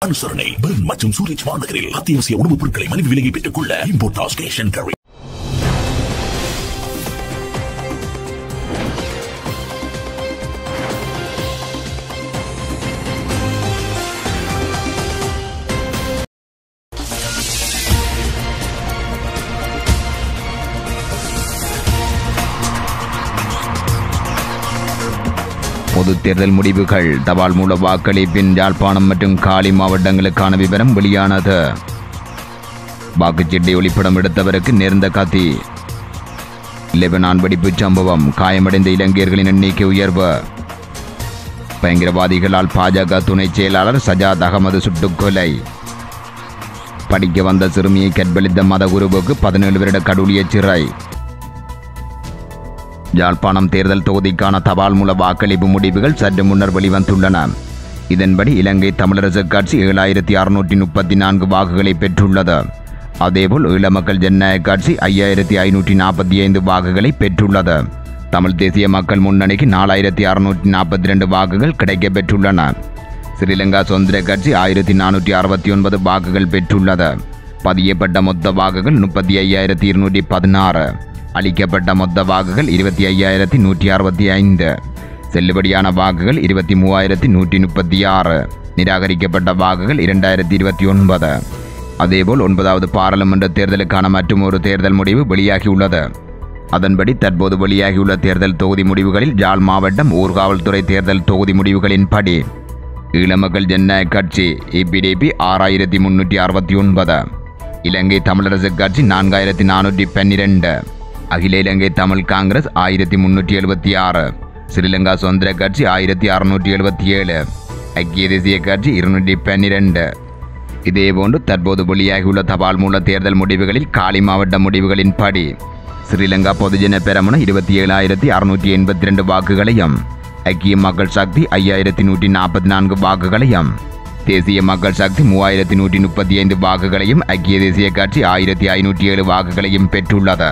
அனுசரணை பெர்ன் மற்றும் சூரிச் மாநகரில் அத்தியாவசிய உணவுப் பொருட்களை மலிவு விலையை பெற்றுக் கொள்ள இம்போர்டாஸ் கேஷ் அண்ட் கேரி பொது தேர்தல் முடிவுகள் தபால் மூல வாக்களிப்பின் யாழ்ப்பாணம் மற்றும் காலி மாவட்டங்களுக்கான விவரம் வெளியானது வாக்குச்சீட்டை ஒளிப்படம் எடுத்தவருக்கு நேர்ந்த கதி லெபனான் வெடிப்புச் சம்பவம் காயமடைந்த இலங்கையர்களின் எண்ணிக்கை உயர்வு பயங்கரவாதிகளால் பாஜக துணை செயலாளர் சஜாத் அகமது சுட்டுக்கொலை படிக்க வந்த சிறுமியை கற்பழித்த மதகுருவுக்கு பதினேழு வருட கடூழிய சிறை யாழ்ப்பாணம் தேர்தல் தொகுதிக்கான தபால் மூல வாக்களிப்பு முடிவுகள் சற்று முன்னர் வெளிவந்துள்ளன இதன்படி இலங்கை தமிழரசு கட்சி ஏழாயிரத்தி அறுநூற்றி முப்பத்தி நான்கு வாக்குகளை பெற்றுள்ளது அதேபோல் ஈழ மக்கள் ஜனநாயக கட்சி ஐயாயிரத்தி ஐநூற்றி நாற்பத்தி ஐந்து வாக்குகளை பெற்றுள்ளது தமிழ் தேசிய மக்கள் முன்னணிக்கு நாலாயிரத்தி அறுநூற்றி நாற்பத்தி ரெண்டு வாக்குகள் கிடைக்கப் பெற்றுள்ளன ஸ்ரீலங்கா சுதந்திர கட்சி ஆயிரத்தி நானூற்றி அறுபத்தி ஒன்பது வாக்குகள் பெற்றுள்ளது பதியப்பட்ட மொத்த வாக்குகள் முப்பத்தி ஐயாயிரத்தி இருநூற்றி பதினாறு அளிக்கப்பட்ட மொத்த வாக்குகள் இருபத்தி ஐயாயிரத்தி நூற்றி அறுபத்தி ஐந்து செல்லுபடியான வாக்குகள் இருபத்தி மூவாயிரத்தி நூற்றி முப்பத்தி ஆறு நிராகரிக்கப்பட்ட வாக்குகள் இரண்டாயிரத்தி இருபத்தி ஒன்பது அதேபோல் ஒன்பதாவது பாராளுமன்ற தேர்தலுக்கான மற்றும் ஒரு தேர்தல் முடிவு வெளியாகியுள்ளது அதன்படி தற்போது வெளியாகியுள்ள தேர்தல் தொகுதி முடிவுகளில் ஜாழ் மாவட்டம் ஊர்காவல்துறை தேர்தல் தொகுதி முடிவுகளின்படி ஈழமக்கள் ஜனநாயக கட்சி இபிடிபி ஆறாயிரத்தி முன்னூற்றி அறுபத்தி ஒன்பது இலங்கை தமிழரசு கட்சி நான்காயிரத்தி நானூற்றி பன்னிரெண்டு அகில இலங்கை தமிழ் காங்கிரஸ் ஆயிரத்தி முன்னூற்றி எழுபத்தி ஆறு ஸ்ரீலங்கா சுதந்திர கட்சி ஆயிரத்தி அறுநூற்றி எழுபத்தி ஏழு ஐக்கிய தேசிய கட்சி இருநூற்றி பன்னிரெண்டு இதேபோன்று தற்போது வெளியாகியுள்ள தபால் மூல தேர்தல் முடிவுகளில் காலி மாவட்ட முடிவுகளின்படி ஸ்ரீலங்கா பொதுஜன பெரமுன இருபத்தி ஏழாயிரத்தி அறுநூற்றி எண்பத்தி ரெண்டு வாக்குகளையும் ஐக்கிய மக்கள் சக்தி ஐயாயிரத்தி நூற்றி நாற்பத்தி நான்கு வாக்குகளையும் தேசிய மக்கள் சக்தி மூவாயிரத்தி நூற்றி முப்பத்தி ஐந்து வாக்குகளையும் ஐக்கிய தேசிய கட்சி ஆயிரத்தி ஐநூற்றி ஏழு வாக்குகளையும் பெற்றுள்ளது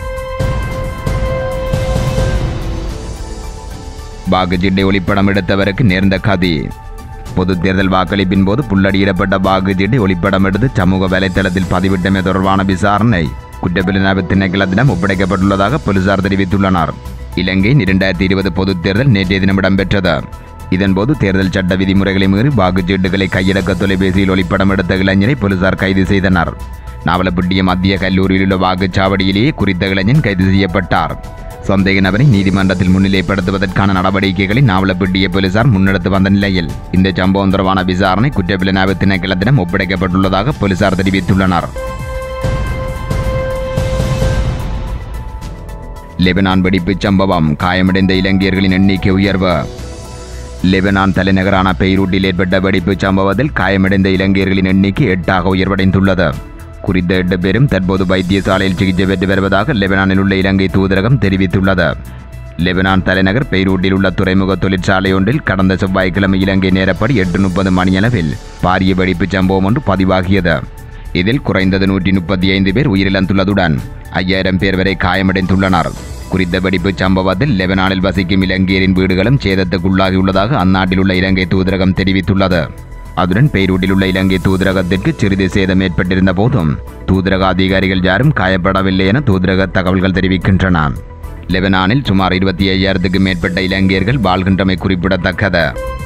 வாக்குச்சீட்டை ஒளிப்படம் எடுத்தவருக்கு நேர்ந்த கதி பொது தேர்தல் வாக்களிப்பின் போது புள்ளடியிடப்பட்ட வாக்குச்சீட்டை ஒளிப்படம் எடுத்து சமூக வலைத்தளத்தில் பதிவிட்டமை தொடர்பான விசாரணை குற்றப்புலனாய்வு திணைக்களத்திடம் ஒப்படைக்கப்பட்டுள்ளதாக போலீசார் தெரிவித்துள்ளனர் இலங்கையின் இரண்டாயிரத்தி இருபது பொதுத் தேர்தல் நேற்றைய தினம் இடம்பெற்றது இதன்போது தேர்தல் சட்ட விதிமுறைகளை மீறி வாக்குச்சீட்டுகளை கையடக்க தொலைபேசியில் ஒளிப்படம் எடுத்த இளைஞரை போலீசார் கைது செய்தனர் நாவலப்பிட்டிய மத்திய கல்லூரியில் உள்ள வாக்குச்சாவடியிலேயே குறித்த இளைஞன் கைது செய்யப்பட்டார் சந்தேக நபரை நீதிமன்றத்தில் முன்னிலைப்படுத்துவதற்கான நடவடிக்கைகளை நாவலப்பிட்டிய போலீசார் முன்னெடுத்து வந்த நிலையில் இந்த சம்பவம் தொடர்பான விசாரணை குற்றப்புலனாய்வு திணைக்களத்திடம் ஒப்படைக்கப்பட்டுள்ளதாக போலீசார் தெரிவித்துள்ளனர் லெபனான் வெடிப்புச் சம்பவம் காயமடைந்த இலங்கையர்களின் எண்ணிக்கை உயர்வு லெபனான் தலைநகரான பெய்ரூட்டில் ஏற்பட்ட வெடிப்புச் சம்பவத்தில் காயமடைந்த இலங்கையர்களின் எண்ணிக்கை எட்டாக உயர்வடைந்துள்ளது குறித்த எட்டு பேரும் தற்போது வைத்தியசாலையில் சிகிச்சை பெற்று வருவதாக லெபனானில் உள்ள இலங்கை தூதரகம் தெரிவித்துள்ளது லெபனான் தலைநகர் பெய்ரூட்டில் உள்ள துறைமுக தொழிற்சாலை ஒன்றில் கடந்த செவ்வாய்க்கிழமை இலங்கை நேரப்படி எட்டு முப்பது மணியளவில் பாரிய வெடிப்புச் சம்பவம் ஒன்று பதிவாகியது இதில் குறைந்தது நூற்றி முப்பத்தி ஐந்து பேர் உயிரிழந்துள்ளதுடன் ஐயாயிரம் பேர் வரை காயமடைந்துள்ளனர் குறித்த வெடிப்புச் சம்பவத்தில் லெபனானில் வசிக்கும் இலங்கையரின் வீடுகளும் சேதத்துக்குள்ளாகியுள்ளதாக அந்நாட்டில் உள்ள இலங்கை தூதரகம் தெரிவித்துள்ளது அதுடன் பெய்ரூட்டில் உள்ள இலங்கை தூதரகத்திற்கு சிறிது சேதம் ஏற்பட்டிருந்த போதும் தூதரக அதிகாரிகள் யாரும் காயப்படவில்லை என தூதரக தகவல்கள் தெரிவிக்கின்றன லெபனானில் சுமார் இருபத்தி ஐயாயிரத்துக்கும் மேற்பட்ட இலங்கையர்கள் வாழ்கின்றமை குறிப்பிடத்தக்கது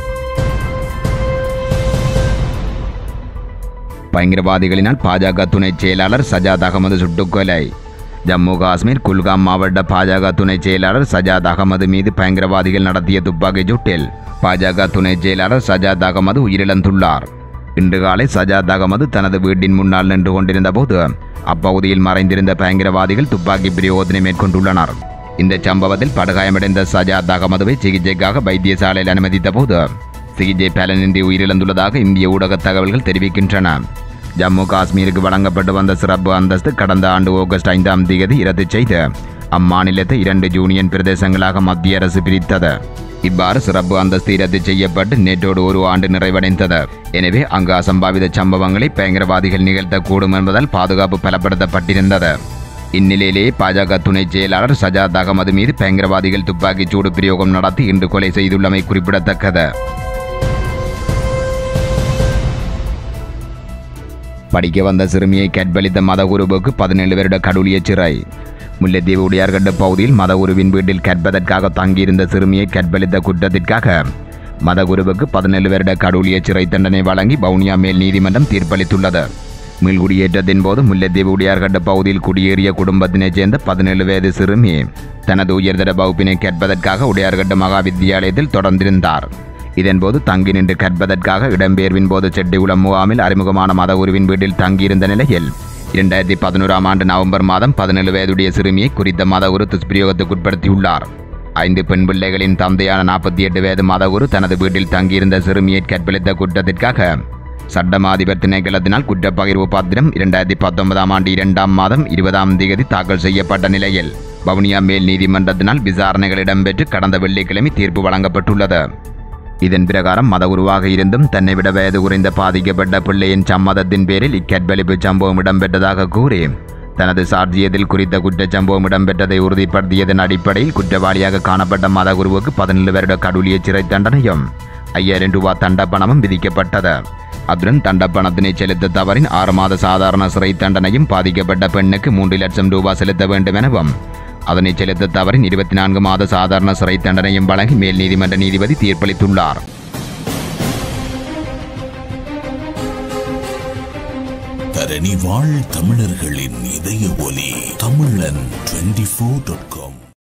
பயங்கரவாதிகளினால் பாஜக துணை செயலாளர் சஜாத் அகமது சுட்டுக்கொலை ஜம்மு காஷ்மீர் குல்காம் மாவட்ட பாஜக துணை செயலாளர் சஜாத் அகமது மீது பயங்கரவாதிகள் நடத்திய துப்பாக்கிச் சூட்டில் பாஜக துணை செயலாளர் சஜாத் அகமது உயிரிழந்துள்ளார் இன்று காலை சஜாத் அகமது தனது வீட்டின் முன்னால் நின்று கொண்டிருந்த போது அப்பகுதியில் மறைந்திருந்த பயங்கரவாதிகள் துப்பாக்கி பிரயோகத்தினை மேற்கொண்டுள்ளனர் இந்த சம்பவத்தில் படுகாயமடைந்த சஜாத் அகமதுவை சிகிச்சைக்காக வைத்தியசாலையில் அனுமதித்த போது சிகிச்சை பலனின்றி உயிரிழந்துள்ளதாக இந்திய ஊடக தகவல்கள் தெரிவிக்கின்றன ஜம்மு காஷ்மீருக்கு வழங்கப்பட்டு வந்த சிறப்பு அந்தஸ்து கடந்த ஆண்டு ஆகஸ்ட் ஐந்தாம் தேதி ரத்து செய்து அம்மாநிலத்தை இரண்டு யூனியன் பிரதேசங்களாக மத்திய அரசு பிரித்தது இவ்வாறு சிறப்பு அந்தஸ்து ரத்து செய்யப்பட்டு நேற்றோடு ஒரு ஆண்டு நிறைவடைந்தது எனவே அங்கு அசம்பாவித சம்பவங்களை பயங்கரவாதிகள் நிகழ்த்தக்கூடும் என்பதால் பாதுகாப்பு பலப்படுத்தப்பட்டிருந்தது இந்நிலையிலேயே பாஜக துணை செயலாளர் சஜாத் அகமது மீது பயங்கரவாதிகள் துப்பாக்கிச் சூடு பிரயோகம் நடத்தி இன்று கொலை செய்துள்ளமை குறிப்பிடத்தக்கது படிக்க வந்த சிறுமியை கற்பழித்த மதகுருவுக்கு பதினேழு வருட கடூழிய சிறை முல்லைத்தீவு உடையார்கட்டு பகுதியில் மதகுருவின் வீட்டில் கற்பதற்காக தங்கியிருந்த சிறுமியை கற்பழித்த குற்றத்திற்காக மதகுருவுக்கு பதினேழு வருட கடூழிய சிறை தண்டனை வழங்கி வவுனியா மேல் நீதிமன்றம் தீர்ப்பளித்துள்ளது மீள்குடியேற்றத்தின் போது முல்லைத்தீவு உடையார்கட்டு பகுதியில் குடியேறிய குடும்பத்தினைச் சேர்ந்த பதினேழு வயது சிறுமி தனது உயர்தர வகுப்பினை கற்பதற்காக உடையார்கட்டு மகா வித்தியாலயத்தில் தொடர்ந்திருந்தார் இதன்போது தங்கி நின்று கற்பதற்காக இடம்பெயர்வின் போது செட்டிகுளம் முகாமில் அறிமுகமான மதகுருவின் வீட்டில் தங்கியிருந்த நிலையில் இரண்டாயிரத்தி பதினோராம் ஆண்டு நவம்பர் மாதம் பதினேழு வயதுடைய சிறுமியை குறித்த மதகுரு துஷ்பிரயோகத்துக்குட்படுத்தியுள்ளார் ஐந்து பெண் பிள்ளைகளின் தந்தையான நாற்பத்தி எட்டு வயது மதகுரு தனது வீட்டில் தங்கியிருந்த சிறுமியை கற்பழித்த குற்றத்திற்காக சட்டமாதிபர் திணைக்களத்தினால் குற்றப்பகிர்வு பத்திரம் இரண்டாயிரத்தி பத்தொன்பதாம் ஆண்டு இரண்டாம் மாதம் இருபதாம் தேதி தாக்கல் செய்யப்பட்ட நிலையில் வவுனியா மேல் நீதிமன்றத்தினால் விசாரணைகள் இடம்பெற்று கடந்த வெள்ளிக்கிழமை தீர்ப்பு வழங்கப்பட்டுள்ளது இதன் பிரகாரம் மதகுருவாக இருந்தும் தன்னை விட வயது குறைந்த பாதிக்கப்பட்ட பிள்ளையின் சம்மதத்தின் பேரில் இக்கற்பழிப்பு சம்பவம் இடம்பெற்றதாக கூறி தனது சாட்சியத்தில் குறித்த குற்றச் சம்பவம் இடம்பெற்றதை உறுதிப்படுத்தியதன் அடிப்படையில் குற்றவாளியாக காணப்பட்ட மதகுருவுக்கு பதினேழு வருட கடூழிய சிறை தண்டனையும் ஐயாயிரம் ரூபாய் தண்டப்பணமும் விதிக்கப்பட்டது அத்துடன் தண்டப்பணத்தினை செலுத்த தவறின் ஆறு மாத சாதாரண சிறை தண்டனையும் பாதிக்கப்பட்ட பெண்ணுக்கு மூன்று லட்சம் ரூபாய் செலுத்த வேண்டும் எனவும் அதனை செலுத்த தவறின் இருபத்தி நான்கு மாத சாதாரண சிறை தண்டனையும் வழங்கி மேல் நீதிமன்ற நீதிபதி தீர்ப்பளித்துள்ளார் தரணி வாழ் தமிழர்களின் இதய ஒலி தமிழன் டுவெண்டி ஃபோர் டாட் காம்